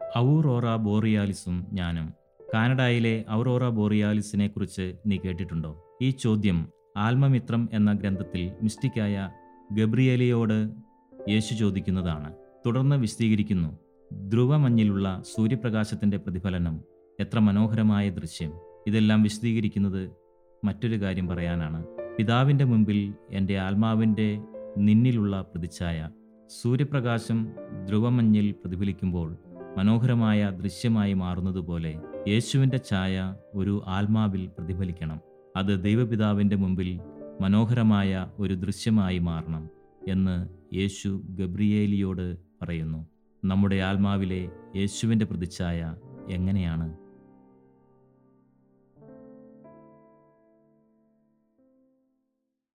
ഔറോറ ബോറിയാലിസും ഞാനും കാനഡയിലെ ഔറോറ ബോറിയാലിസിനെ കുറിച്ച് നീ കേട്ടിട്ടുണ്ടോ ഈ ചോദ്യം ആത്മമിത്രം എന്ന ഗ്രന്ഥത്തിൽ മിസ്റ്റിക്കായ ഗബ്രിയേലിയോട് യേശു ചോദിക്കുന്നതാണ് തുടർന്ന് വിശദീകരിക്കുന്നു ധ്രുവമഞ്ഞിലുള്ള സൂര്യപ്രകാശത്തിൻ്റെ പ്രതിഫലനം എത്ര മനോഹരമായ ദൃശ്യം ഇതെല്ലാം വിശദീകരിക്കുന്നത് മറ്റൊരു കാര്യം പറയാനാണ് പിതാവിൻ്റെ മുമ്പിൽ എൻ്റെ ആത്മാവിൻ്റെ നിന്നിലുള്ള പ്രതിച്ഛായ സൂര്യപ്രകാശം ധ്രുവമഞ്ഞിൽ പ്രതിഫലിക്കുമ്പോൾ മനോഹരമായ ദൃശ്യമായി മാറുന്നതുപോലെ യേശുവിൻ്റെ ഛായ ഒരു ആത്മാവിൽ പ്രതിഫലിക്കണം അത് ദൈവപിതാവിൻ്റെ മുമ്പിൽ മനോഹരമായ ഒരു ദൃശ്യമായി മാറണം എന്ന് യേശു ഗബ്രിയേലിയോട് പറയുന്നു നമ്മുടെ ആത്മാവിലെ യേശുവിൻ്റെ പ്രതിച്ഛായ എങ്ങനെയാണ്